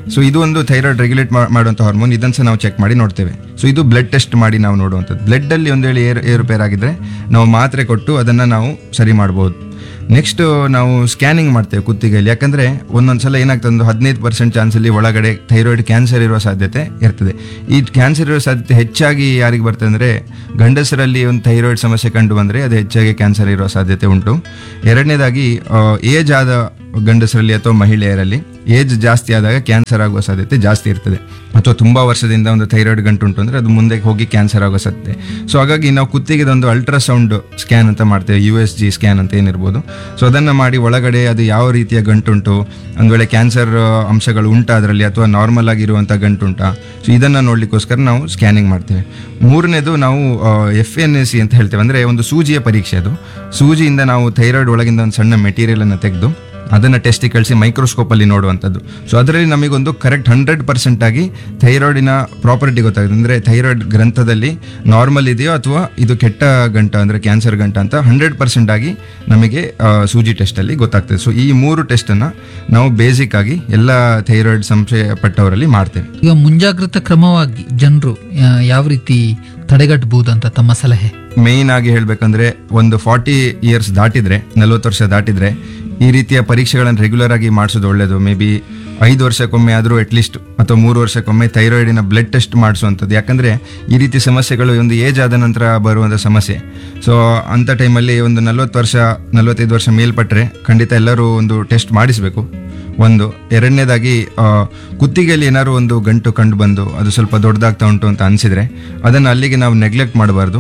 B: ಸೊ ಇದು ಒಂದು ಥೈರಾಯ್ಡ್ ರೆಗ್ಯುಲೇಟ್ ಮಾಡುವಂಥ ಹಾರ್ಮೋನ್ ಇದನ್ನು ಸಹ ನಾವು ಚೆಕ್ ಮಾಡಿ ನೋಡ್ತೇವೆ ಸೊ ಇದು ಬ್ಲಡ್ ಟೆಸ್ಟ್ ಮಾಡಿ ನಾವು ನೋಡುವಂಥದ್ದು ಬ್ಲಡ್ಡಲ್ಲಿ ಒಂದು ವೇಳೆ ಏರು ಏರುಪೇರಾಗಿದ್ದರೆ ನಾವು ಮಾತ್ರೆ ಕೊಟ್ಟು ಅದನ್ನು ನಾವು ಸರಿ ಮಾಡ್ಬೋದು ನೆಕ್ಸ್ಟ್ ನಾವು ಸ್ಕ್ಯಾನಿಂಗ್ ಮಾಡ್ತೇವೆ ಕುತ್ತಿಗೆಯಲ್ಲಿ ಯಾಕಂದ್ರೆ ಒಂದೊಂದ್ಸಲ ಏನಾಗ್ತದೆ ಒಂದು ಹದಿನೈದು ಪರ್ಸೆಂಟ್ ಚಾನ್ಸಲ್ಲಿ ಒಳಗಡೆ ಥೈರಾಯ್ಡ್ ಕ್ಯಾನ್ಸರ್ ಇರುವ ಸಾಧ್ಯತೆ ಇರ್ತದೆ ಈ ಕ್ಯಾನ್ಸರ್ ಇರುವ ಸಾಧ್ಯತೆ ಹೆಚ್ಚಾಗಿ ಯಾರಿಗೆ ಬರ್ತದೆ ಅಂದರೆ ಗಂಡಸರಲ್ಲಿ ಒಂದು ಥೈರಾಯ್ಡ್ ಸಮಸ್ಯೆ ಕಂಡು ಬಂದರೆ ಅದು ಹೆಚ್ಚಾಗಿ ಕ್ಯಾನ್ಸರ್ ಇರುವ ಸಾಧ್ಯತೆ ಉಂಟು ಎರಡನೇದಾಗಿ ಏಜ್ ಆದ ಗಂಡಸರಲ್ಲಿ ಅಥವಾ ಮಹಿಳೆಯರಲ್ಲಿ ಏಜ್ ಜಾಸ್ತಿ ಆದಾಗ ಕ್ಯಾನ್ಸರ್ ಆಗುವ ಸಾಧ್ಯತೆ ಜಾಸ್ತಿ ಇರ್ತದೆ ಅಥವಾ ತುಂಬ ವರ್ಷದಿಂದ ಒಂದು ಥೈರಾಯ್ಡ್ ಗಂಟು ಉಂಟು ಅಂದರೆ ಅದು ಮುಂದೆ ಹೋಗಿ ಕ್ಯಾನ್ಸರ್ ಆಗೋ ಸಾಧ್ಯತೆ ಸೊ ಹಾಗಾಗಿ ನಾವು ಕುತ್ತಿಗೆದ ಒಂದು ಅಲ್ಟ್ರಾಸೌಂಡ್ ಸ್ಕ್ಯಾನ್ ಅಂತ ಮಾಡ್ತೇವೆ ಯು ಎಸ್ ಜಿ ಸ್ಕ್ಯಾನ್ ಅಂತ ಏನಿರ್ಬೋದು ಸೊ ಅದನ್ನು ಮಾಡಿ ಒಳಗಡೆ ಅದು ಯಾವ ರೀತಿಯ ಗಂಟುಂಟು ಒಂದು ವೇಳೆ ಕ್ಯಾನ್ಸರ್ ಅಂಶಗಳು ಉಂಟಾ ಅದರಲ್ಲಿ ಅಥವಾ ನಾರ್ಮಲ್ ಆಗಿರುವಂಥ ಗಂಟುಂಟಾ ಸೊ ಇದನ್ನು ನೋಡ್ಲಿಕ್ಕೋಸ್ಕರ ನಾವು ಸ್ಕ್ಯಾನಿಂಗ್ ಮಾಡ್ತೇವೆ ಮೂರನೇದು ನಾವು ಎಫ್ ಎನ್ ಎಸ್ ಸಿ ಅಂತ ಹೇಳ್ತೇವೆ ಅಂದರೆ ಒಂದು ಸೂಜಿಯ ಪರೀಕ್ಷೆ ಅದು ಸೂಜಿಯಿಂದ ನಾವು ಥೈರಾಯ್ಡ್ ಒಳಗಿಂದ ಒಂದು ಸಣ್ಣ ಮೆಟೀರಿಯಲನ್ನು ತೆಗೆದು ಅದನ್ನು ಟೆಸ್ಟಿಗೆ ಕಳಿಸಿ ಮೈಕ್ರೋಸ್ಕೋಪಲ್ಲಿ ನೋಡುವಂಥದ್ದು ಸೊ ಅದರಲ್ಲಿ ನಮಗೊಂದು ಕರೆಕ್ಟ್ ಹಂಡ್ರೆಡ್ ಪರ್ಸೆಂಟ್ ಆಗಿ ಥೈರಾಯ್ಡಿನ ಪ್ರಾಪರ್ಟಿ ಗೊತ್ತಾಗುತ್ತೆ ಅಂದರೆ ಥೈರಾಯ್ಡ್ ಗ್ರಂಥದಲ್ಲಿ ನಾರ್ಮಲ್ ಇದೆಯೋ ಅಥವಾ ಇದು ಕೆಟ್ಟ ಗಂಟ ಅಂದರೆ ಕ್ಯಾನ್ಸರ್ ಗಂಟ ಅಂತ ಹಂಡ್ರೆಡ್ ಪರ್ಸೆಂಟ್ ಆಗಿ ನಮಗೆ ಆ, ಸೂಜಿ ಟೆಸ್ಟಲ್ಲಿ ಗೊತ್ತಾಗ್ತದೆ ಸೊ ಈ ಮೂರು ಟೆಸ್ಟನ್ನು ನಾವು ಬೇಸಿಕ್ ಆಗಿ ಎಲ್ಲ ಥೈರಾಯ್ಡ್ ಸಂಶಯಪಟ್ಟವರಲ್ಲಿ ಮಾಡ್ತೇವೆ
A: ಈಗ ಮುಂಜಾಗ್ರತಾ ಕ್ರಮವಾಗಿ ಜನರು ಯಾವ ರೀತಿ ತಡೆಗಟ್ಟಬಹುದು ಅಂತ ತಮ್ಮ ಸಲಹೆ
B: ಮೇಯ್ನ್ ಆಗಿ ಹೇಳ್ಬೇಕಂದ್ರೆ ಒಂದು ಫಾರ್ಟಿ ಇಯರ್ಸ್ ದಾಟಿದ್ರೆ ನಲ್ವತ್ತು ವರ್ಷ ದಾಟಿದ್ರೆ ಈ ರೀತಿಯ ಪರೀಕ್ಷೆಗಳನ್ನು ರೆಗ್ಯುಲರ್ ಆಗಿ ಮಾಡಿಸೋದು ಒಳ್ಳೆಯದು ಮೇ ಬಿ ಐದು ವರ್ಷಕ್ಕೊಮ್ಮೆ ಆದರೂ ಅಟ್ಲೀಸ್ಟ್ ಅಥವಾ ಮೂರು ವರ್ಷಕ್ಕೊಮ್ಮೆ ಥೈರಾಯ್ಡಿನ ಬ್ಲಡ್ ಟೆಸ್ಟ್ ಮಾಡಿಸುವಂಥದ್ದು ಯಾಕಂದರೆ ಈ ರೀತಿ ಸಮಸ್ಯೆಗಳು ಒಂದು ಏಜ್ ಆದ ನಂತರ ಬರುವಂಥ ಸಮಸ್ಯೆ ಸೊ ಅಂಥ ಟೈಮಲ್ಲಿ ಒಂದು ನಲ್ವತ್ತು ವರ್ಷ ನಲ್ವತ್ತೈದು ವರ್ಷ ಮೇಲ್ಪಟ್ಟರೆ ಖಂಡಿತ ಎಲ್ಲರೂ ಒಂದು ಟೆಸ್ಟ್ ಮಾಡಿಸಬೇಕು ಒಂದು ಎರಡನೇದಾಗಿ ಆ, ಕುತ್ತಿಗೆಯಲ್ಲಿ ಏನಾದ್ರು ಒಂದು ಗಂಟು ಕಂಡು ಬಂದು ಅದು ಸ್ವಲ್ಪ ದೊಡ್ಡದಾಗ್ತಾ ಉಂಟು ಅಂತ ಅನಿಸಿದ್ರೆ ಅದನ್ನು ಅಲ್ಲಿಗೆ ನಾವು ನೆಗ್ಲೆಕ್ಟ್ ಮಾಡಬಾರ್ದು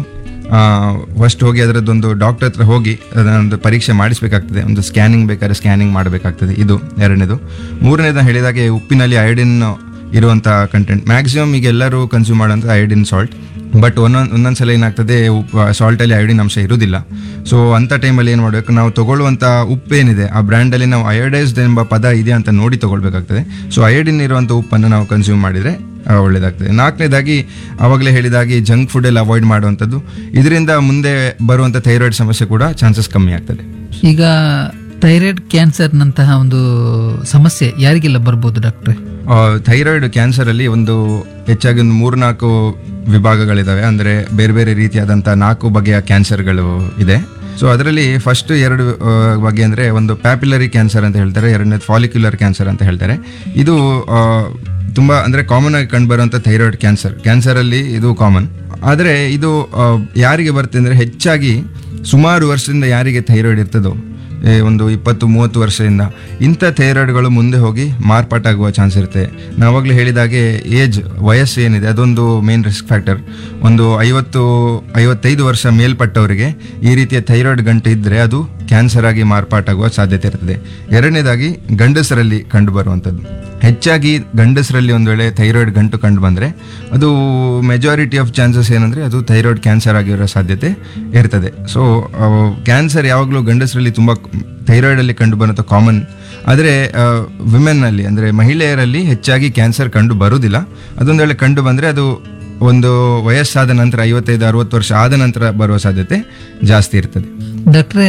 B: ಫಸ್ಟ್ ಹೋಗಿ ಅದರದ್ದೊಂದು ಡಾಕ್ಟರ್ ಹತ್ರ ಹೋಗಿ ಅದನ್ನೊಂದು ಪರೀಕ್ಷೆ ಮಾಡಿಸ್ಬೇಕಾಗ್ತದೆ ಒಂದು ಸ್ಕ್ಯಾನಿಂಗ್ ಬೇಕಾದ್ರೆ ಸ್ಕ್ಯಾನಿಂಗ್ ಮಾಡಬೇಕಾಗ್ತದೆ ಇದು ಎರಡನೇದು ಮೂರನೇದು ಹೇಳಿದಾಗೆ ಉಪ್ಪಿನಲ್ಲಿ ಅಯೋಡಿನ್ ಇರುವಂಥ ಕಂಟೆಂಟ್ ಮ್ಯಾಕ್ಸಿಮಮ್ ಈಗ ಎಲ್ಲರೂ ಕನ್ಸ್ಯೂಮ್ ಮಾಡೋಂಥ ಅಯೋಡಿನ್ ಸಾಲ್ಟ್ ಬಟ್ ಒಂದೊಂದು ಒಂದೊಂದು ಸಲ ಏನಾಗ್ತದೆ ಸಾಲ್ಟಲ್ಲಿ ಅಯೋಡಿನ್ ಅಂಶ ಇರುವುದಿಲ್ಲ ಸೊ ಅಂಥ ಟೈಮಲ್ಲಿ ಏನು ಮಾಡಬೇಕು ನಾವು ತಗೊಳ್ಳುವಂಥ ಉಪ್ಪೇನಿದೆ ಆ ಬ್ರ್ಯಾಂಡಲ್ಲಿ ನಾವು ಅಯೋಡೈಸ್ಡ್ ಎಂಬ ಪದ ಇದೆ ಅಂತ ನೋಡಿ ತಗೊಳ್ಬೇಕಾಗ್ತದೆ ಸೊ ಅಯೋಡಿನ್ ಇರುವಂಥ ಉಪ್ಪನ್ನು ನಾವು ಕನ್ಸ್ಯೂಮ್ ಮಾಡಿದರೆ ಆ, ಒಳ್ಳೆಯದಾಗ್ತದೆ ನಾಲ್ಕನೇದಾಗಿ ಆವಾಗಲೇ ಹೇಳಿದಾಗಿ ಜಂಕ್ ಫುಡ್ ಎಲ್ಲ ಅವಾಯ್ಡ್ ಮಾಡುವಂಥದ್ದು ಇದರಿಂದ ಮುಂದೆ ಬರುವಂಥ ಥೈರಾಯ್ಡ್ ಸಮಸ್ಯೆ ಕೂಡ ಚಾನ್ಸಸ್ ಕಮ್ಮಿ ಆಗ್ತದೆ
A: ಈಗ ಥೈರಾಯ್ಡ್ ಕ್ಯಾನ್ಸರ್ನಂತಹ ಒಂದು ಸಮಸ್ಯೆ ಯಾರಿಗೆಲ್ಲ ಬರ್ಬೋದು ಡಾಕ್ಟ್ರೆ
B: ಥೈರಾಯ್ಡ್ ಕ್ಯಾನ್ಸರಲ್ಲಿ ಒಂದು ಹೆಚ್ಚಾಗಿ ಒಂದು ಮೂರ್ನಾಲ್ಕು ವಿಭಾಗಗಳಿದ್ದಾವೆ ಅಂದರೆ ಬೇರೆ ಬೇರೆ ರೀತಿಯಾದಂಥ ನಾಲ್ಕು ಬಗೆಯ ಕ್ಯಾನ್ಸರ್ಗಳು ಇದೆ ಸೊ ಅದರಲ್ಲಿ ಫಸ್ಟ್ ಎರಡು ಆ, ಬಗೆ ಅಂದರೆ ಒಂದು ಪ್ಯಾಪಿಲರಿ ಕ್ಯಾನ್ಸರ್ ಅಂತ ಹೇಳ್ತಾರೆ ಎರಡನೇದು ಫಾಲಿಕ್ಯುಲರ್ ಕ್ಯಾನ್ಸರ್ ಅಂತ ಹೇಳ್ತಾರೆ ಇದು ಆ, ತುಂಬ ಅಂದರೆ ಕಾಮನ್ ಆಗಿ ಕಂಡುಬರುವಂಥ ಥೈರಾಯ್ಡ್ ಕ್ಯಾನ್ಸರ್ ಕ್ಯಾನ್ಸರಲ್ಲಿ ಇದು ಕಾಮನ್ ಆದರೆ ಇದು ಆ, ಯಾರಿಗೆ ಬರುತ್ತೆ ಅಂದರೆ ಹೆಚ್ಚಾಗಿ ಸುಮಾರು ವರ್ಷದಿಂದ ಯಾರಿಗೆ ಥೈರಾಯ್ಡ್ ಇರ್ತದೋ ಏ, ಒಂದು ಇಪ್ಪತ್ತು ಮೂವತ್ತು ವರ್ಷದಿಂದ ಇಂಥ ಥೈರಾಯ್ಡ್ಗಳು ಮುಂದೆ ಹೋಗಿ ಮಾರ್ಪಾಟಾಗುವ ಚಾನ್ಸ್ ಇರುತ್ತೆ ನಾವಾಗಲೇ ಹೇಳಿದಾಗೆ ಏಜ್ ವಯಸ್ಸು ಏನಿದೆ ಅದೊಂದು ಮೇನ್ ರಿಸ್ಕ್ ಫ್ಯಾಕ್ಟರ್ ಒಂದು ಐವತ್ತು ಐವತ್ತೈದು ವರ್ಷ ಮೇಲ್ಪಟ್ಟವರಿಗೆ ಈ ರೀತಿಯ ಥೈರಾಯ್ಡ್ ಗಂಟು ಇದ್ದರೆ ಅದು ಕ್ಯಾನ್ಸರ್ ಆಗಿ ಮಾರ್ಪಾಟಾಗುವ ಸಾಧ್ಯತೆ ಇರ್ತದೆ ಎರಡನೇದಾಗಿ ಗಂಡಸರಲ್ಲಿ ಕಂಡುಬರುವಂಥದ್ದು ಹೆಚ್ಚಾಗಿ ಗಂಡಸರಲ್ಲಿ ಒಂದು ವೇಳೆ ಥೈರಾಯ್ಡ್ ಗಂಟು ಕಂಡು ಬಂದರೆ ಅದು ಮೆಜಾರಿಟಿ ಆಫ್ ಚಾನ್ಸಸ್ ಏನಂದರೆ ಅದು ಥೈರಾಯ್ಡ್ ಕ್ಯಾನ್ಸರ್ ಆಗಿರೋ ಸಾಧ್ಯತೆ ಇರ್ತದೆ ಸೊ ಕ್ಯಾನ್ಸರ್ ಯಾವಾಗಲೂ ಗಂಡಸರಲ್ಲಿ ತುಂಬ ಥೈರಾಯ್ಡಲ್ಲಿ ಕಂಡು ಬರೋದು ಕಾಮನ್ ಆದರೆ ವಿಮೆನ್ನಲ್ಲಿ ಅಂದರೆ ಮಹಿಳೆಯರಲ್ಲಿ ಹೆಚ್ಚಾಗಿ ಕ್ಯಾನ್ಸರ್ ಕಂಡು ಬರುವುದಿಲ್ಲ ಅದೊಂದು ವೇಳೆ ಕಂಡು ಬಂದರೆ ಅದು ಒಂದು ವಯಸ್ಸಾದ ನಂತರ ಐವತ್ತೈದು ಅರವತ್ತು ವರ್ಷ ಆದ ನಂತರ ಬರುವ ಸಾಧ್ಯತೆ ಜಾಸ್ತಿ ಇರ್ತದೆ
A: ಡಾಕ್ಟ್ರೇ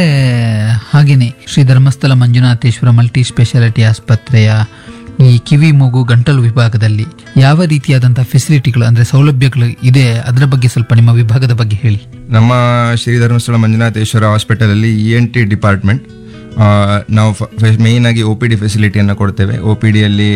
A: ಹಾಗೇನೆ ಶ್ರೀ ಧರ್ಮಸ್ಥಳ ಮಂಜುನಾಥೇಶ್ವರ ಮಲ್ಟಿ ಸ್ಪೆಷಾಲಿಟಿ ಆಸ್ಪತ್ರೆಯ ಈ ಕಿವಿ ಮೂಗು ಗಂಟಲು ವಿಭಾಗದಲ್ಲಿ ಯಾವ ರೀತಿಯಾದಂತಹ ಫೆಸಿಲಿಟಿಗಳು ಅಂದ್ರೆ ಸೌಲಭ್ಯಗಳು ಇದೆ ಅದರ ಬಗ್ಗೆ ಸ್ವಲ್ಪ ನಿಮ್ಮ ವಿಭಾಗದ ಬಗ್ಗೆ ಹೇಳಿ
B: ನಮ್ಮ ಶ್ರೀ ಧರ್ಮಸ್ಥಳ ಮಂಜುನಾಥೇಶ್ವರ ಹಾಸ್ಪಿಟಲಲ್ಲಿ ಇ ಎನ್ ಟಿ ಡಿಪಾರ್ಟ್ಮೆಂಟ್ ನಾವು ಮೇಯ್ನ್ ಆಗಿ ಒ ಪಿ ಡಿ ಫೆಸಿಲಿಟಿಯನ್ನು ಕೊಡ್ತೇವೆ ಒ ಪಿ ಡಿಯಲ್ಲಿ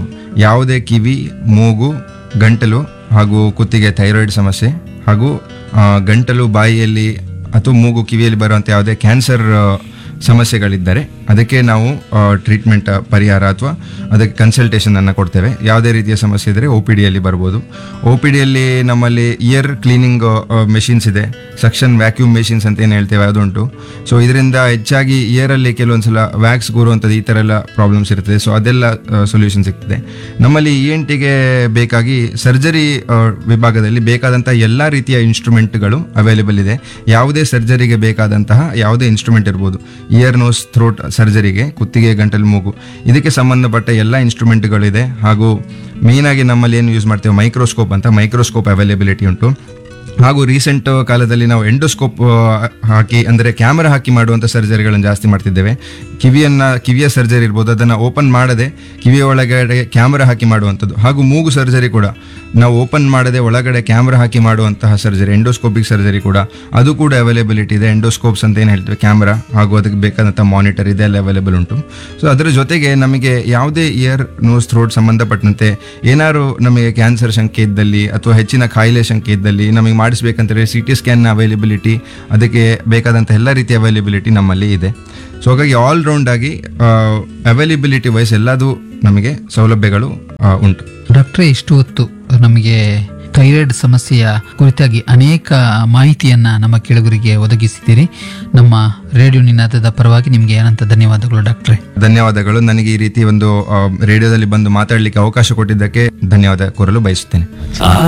B: ಯಾವುದೇ ಕಿವಿ ಮೂಗು ಗಂಟಲು ಹಾಗೂ ಕುತ್ತಿಗೆ ಥೈರಾಯ್ಡ್ ಸಮಸ್ಯೆ ಹಾಗೂ ಆ, ಗಂಟಲು ಬಾಯಿಯಲ್ಲಿ ಅಥವಾ ಮೂಗು ಕಿವಿಯಲ್ಲಿ ಬರುವಂಥ ಯಾವುದೇ ಕ್ಯಾನ್ಸರ್ ಸಮಸ್ಯೆಗಳಿದ್ದರೆ ಅದಕ್ಕೆ ನಾವು ಟ್ರೀಟ್ಮೆಂಟ್ ಪರಿಹಾರ ಅಥವಾ ಅದಕ್ಕೆ ಕನ್ಸಲ್ಟೇಷನ್ ಅನ್ನು ಕೊಡ್ತೇವೆ ಯಾವುದೇ ರೀತಿಯ ಸಮಸ್ಯೆ ಇದ್ದರೆ ಒ ಪಿ ಡಿಯಲ್ಲಿ ಬರ್ಬೋದು ಒ ಪಿ ಡಿಯಲ್ಲಿ ನಮ್ಮಲ್ಲಿ ಇಯರ್ ಕ್ಲೀನಿಂಗ್ ಮೆಷಿನ್ಸ್ ಇದೆ ಸಕ್ಷನ್ ವ್ಯಾಕ್ಯೂಮ್ ಮೆಷಿನ್ಸ್ ಅಂತ ಏನು ಹೇಳ್ತೇವೆ ಅದುಂಟು ಸೊ ಇದರಿಂದ ಹೆಚ್ಚಾಗಿ ಇಯರಲ್ಲಿ ಕೆಲವೊಂದ್ಸಲ ವ್ಯಾಕ್ಸ್ ಕೂರುವಂಥದ್ದು ಈ ಥರ ಎಲ್ಲ ಪ್ರಾಬ್ಲಮ್ಸ್ ಇರ್ತದೆ ಸೊ ಅದೆಲ್ಲ ಸೊಲ್ಯೂಷನ್ ಸಿಗ್ತದೆ ನಮ್ಮಲ್ಲಿ ಇ ಎನ್ ಟಿಗೆ ಬೇಕಾಗಿ ಸರ್ಜರಿ ವಿಭಾಗದಲ್ಲಿ ಬೇಕಾದಂತಹ ಎಲ್ಲ ರೀತಿಯ ಇನ್ಸ್ಟ್ರೂಮೆಂಟ್ಗಳು ಅವೈಲೇಬಲ್ ಇದೆ ಯಾವುದೇ ಸರ್ಜರಿಗೆ ಬೇಕಾದಂತಹ ಯಾವುದೇ ಇನ್ಸ್ಟ್ರೂಮೆಂಟ್ ಇರ್ಬೋದು ಇಯರ್ ನೋಸ್ ಥ್ರೋಟ್ ಸರ್ಜರಿಗೆ ಕುತ್ತಿಗೆ ಗಂಟಲು ಮೂಗು ಇದಕ್ಕೆ ಸಂಬಂಧಪಟ್ಟ ಎಲ್ಲ ಇನ್ಸ್ಟ್ರೂಮೆಂಟ್ಗಳಿದೆ ಹಾಗೂ ಮೇಯ್ನಾಗಿ ನಮ್ಮಲ್ಲಿ ಏನು ಯೂಸ್ ಮಾಡ್ತೇವೆ ಮೈಕ್ರೋಸ್ಕೋಪ್ ಅಂತ ಮೈಕ್ರೋಸ್ಕೋಪ್ ಅವೈಲೇಬಿಲಿಟಿ ಉಂಟು ಹಾಗೂ ರೀಸೆಂಟ್ ಕಾಲದಲ್ಲಿ ನಾವು ಎಂಡೋಸ್ಕೋಪ್ ಹಾಕಿ ಅಂದರೆ ಕ್ಯಾಮರಾ ಹಾಕಿ ಮಾಡುವಂಥ ಸರ್ಜರಿಗಳನ್ನು ಜಾಸ್ತಿ ಮಾಡ್ತಿದ್ದೇವೆ ಕಿವಿಯನ್ನ ಕಿವಿಯ ಸರ್ಜರಿ ಇರ್ಬೋದು ಅದನ್ನು ಓಪನ್ ಮಾಡದೆ ಕಿವಿಯ ಒಳಗಡೆ ಕ್ಯಾಮರಾ ಹಾಕಿ ಮಾಡುವಂಥದ್ದು ಹಾಗೂ ಮೂಗು ಸರ್ಜರಿ ಕೂಡ ನಾವು ಓಪನ್ ಮಾಡದೆ ಒಳಗಡೆ ಕ್ಯಾಮ್ರಾ ಹಾಕಿ ಮಾಡುವಂತಹ ಸರ್ಜರಿ ಎಂಡೋಸ್ಕೋಪಿಕ್ ಸರ್ಜರಿ ಕೂಡ ಅದು ಕೂಡ ಅವೈಲೇಬಿಲಿಟಿ ಇದೆ ಎಂಡೋಸ್ಕೋಪ್ಸ್ ಅಂತ ಏನು ಹೇಳ್ತೇವೆ ಕ್ಯಾಮ್ರಾ ಹಾಗೂ ಅದಕ್ಕೆ ಬೇಕಾದಂಥ ಮಾನಿಟರ್ ಇದೆಲ್ಲ ಅವೈಲೇಬಲ್ ಉಂಟು ಸೊ ಅದರ ಜೊತೆಗೆ ನಮಗೆ ಯಾವುದೇ ಇಯರ್ ನೋಸ್ ಥ್ರೋಟ್ ಸಂಬಂಧಪಟ್ಟಂತೆ ಏನಾದ್ರು ನಮಗೆ ಕ್ಯಾನ್ಸರ್ ಶಂಕೆ ಇದ್ದಲ್ಲಿ ಅಥವಾ ಹೆಚ್ಚಿನ ಕಾಯಿಲೆ ಶಂಕೆ ಇದ್ದಲ್ಲಿ ನಮಗೆ ಮಾಡಿಸ್ಬೇಕಂತಂದರೆ ಸಿ ಟಿ ಸ್ಕ್ಯಾನ್ನ ಅವೈಲೇಬಿಲಿಟಿ ಅದಕ್ಕೆ ಬೇಕಾದಂಥ ಎಲ್ಲ ರೀತಿಯ ಅವೈಲೇಬಿಲಿಟಿ ನಮ್ಮಲ್ಲಿ ಇದೆ ಸೊ ಹಾಗಾಗಿ ಆಲ್ ರೌಂಡ್ ಆಗಿ ಅವೈಲೇಬಿಲಿಟಿ ವೈಸ್ ಎಲ್ಲದೂ ನಮಗೆ ಸೌಲಭ್ಯಗಳು ಆ, ಉಂಟು
A: ಡಾಕ್ಟ್ರೇ ಇಷ್ಟು ಹೊತ್ತು ನಮಗೆ ಥೈರಾಯ್ಡ್ ಸಮಸ್ಯೆಯ ಕುರಿತಾಗಿ ಅನೇಕ ಮಾಹಿತಿಯನ್ನ ನಮ್ಮ ಕೇಳುಗರಿಗೆ ಒದಗಿಸಿದ್ದೀರಿ ನಮ್ಮ ರೇಡಿಯೋ ನಿನಾದದ ಪರವಾಗಿ ನಿಮಗೆ ಅನಂತ ಧನ್ಯವಾದಗಳು ಡಾಕ್ಟ್ರೇ
B: ಧನ್ಯವಾದಗಳು ನನಗೆ ಈ ರೀತಿ ಒಂದು ಆ, ರೇಡಿಯೋದಲ್ಲಿ ಬಂದು ಮಾತಾಡಲಿಕ್ಕೆ ಅವಕಾಶ ಕೊಟ್ಟಿದ್ದಕ್ಕೆ ಧನ್ಯವಾದ ಕೋರಲು ಬಯಸುತ್ತೇನೆ